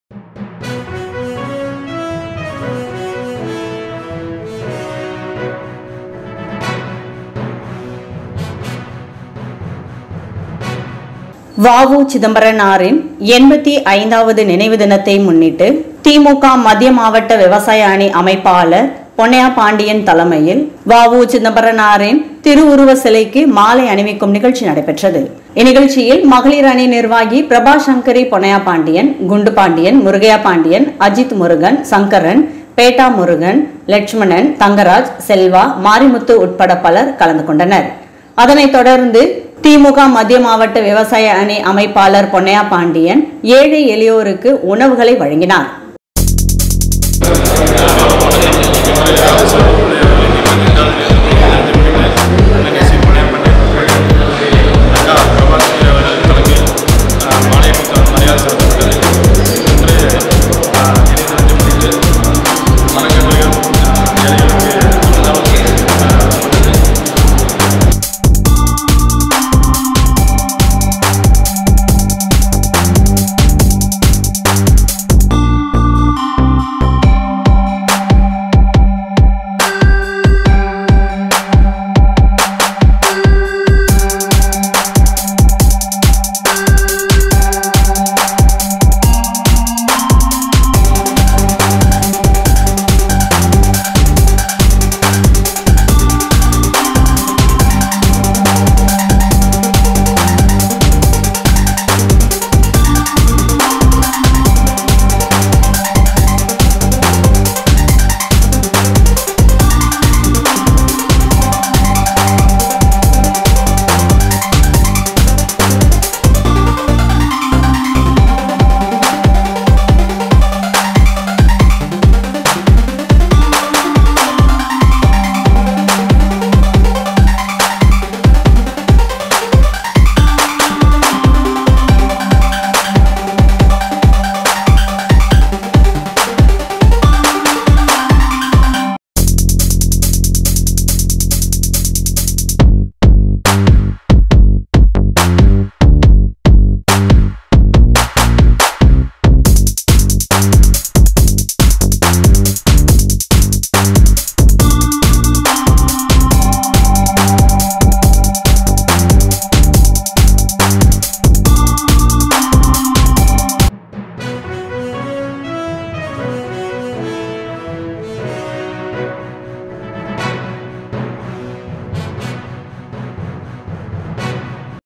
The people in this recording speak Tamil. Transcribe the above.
வாவு சிதம்பரனாரின் எண்பத்தி ஐந்தாவது நினைவு தினத்தை முன்னிட்டு திமுக மத்திய மாவட்ட விவசாய அணி அமைப்பாளர் பொன்னையா பாண்டியன் தலைமையில் வாவு சிதம்பரனாரின் திருவுருவ சிலைக்கு மாலை அணிவிக்கும் நிகழ்ச்சி நடைபெற்றது இந்நிகழ்ச்சியில் மகளிர் அணி நிர்வாகி பிரபா சங்கரி பொன்னையா பாண்டியன் குண்டு பாண்டியன் முருகையா பாண்டியன் அஜித் முருகன் சங்கரன் பேட்டா முருகன் லட்சுமணன் தங்கராஜ் செல்வா மாரிமுத்து உட்பட பலர் கலந்து கொண்டனர் அதனைத் தொடர்ந்து திமுக மத்திய மாவட்ட விவசாய அணி அமைப்பாளர் பொன்னையா பாண்டியன் ஏழை எளியோருக்கு உணவுகளை வழங்கினார்